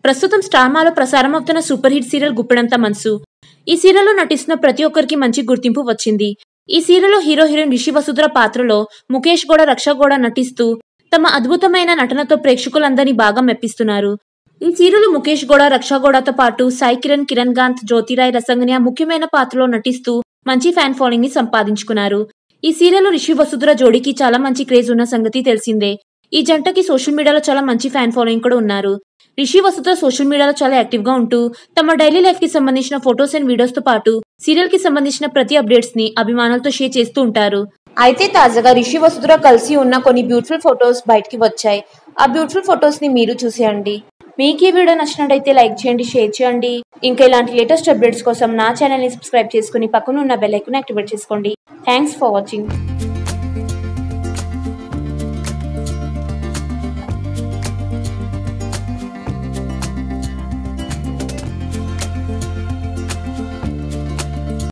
ప్రస్తుతం స్టార్మాలో ప్రసారం అవుతున్న సూపర్ హిట్ సీరియల్ గుప్పెడంత మనసు ఈ సీరియల్లో నటిస్తున్న ప్రతి ఒక్కరికి మంచి గుర్తింపు వచ్చింది ఈ సీరియల్లో హీరో హీరోయిన్ రిషి వసుధర పాత్రలో ముఖేష్ గౌడ రక్ష గౌడ నటిస్తూ తమ అద్భుతమైన నటనతో ప్రేక్షకులందరినీ బాగా మెప్పిస్తున్నారు ఈ సీరియల్ ముఖేష్ గౌడ రక్ష గౌడతో పాటు సాయి కిరణ్ కిరణ్ కాంత్ జ్యోతిరాయ్ రసంగన్య ముఖ్యమైన పాత్రలో నటిస్తూ మంచి ఫ్యాన్ ఫాలోయింగ్ ని సంపాదించుకున్నారు ఈ సీరియల్ రిషి వసుధర జోడీకి చాలా మంచి క్రేజ్ ఉన్న సంగతి తెలిసిందే ఈ జంటకి సోషల్ మీడియాలో చాలా మంచి ఫ్యాన్ ఫాలోయింగ్ కూడా ఉన్నారు రిషి వసుధర సోషల్ మీడియాలో చాలా యాక్టివ్ గా ఉంటూ తమ డైలీ లైఫ్ కి సంబంధించిన ఫొటోస్ అండ్ వీడియోస్ తో పాటు సీరియల్ కి సంబంధించిన ప్రతి అప్డేట్స్ ని అభిమానులతో షేర్ చేస్తూ ఉంటారు అయితే తాజాగా రిషి వసుధర కలిసి ఉన్న కొన్ని బ్యూటిఫుల్ ఫొటోస్ బయటికి వచ్చాయి ఆ బ్యూటిఫుల్ ఫొటోస్ ని మీరు చూసేయండి మీకు ఈ వీడియో నచ్చినట్టయితే లైక్ చేయండి షేర్ చేయండి ఇంకా ఇలాంటి లేటెస్ట్ అప్డేట్స్ కోసం నా ఛానల్ ని సబ్స్క్రైబ్ చేసుకుని పక్కన ఉన్న బెల్ ఐకాన్ యాక్టివేట్ చేసుకోండి థ్యాంక్స్ ఫర్ వాచింగ్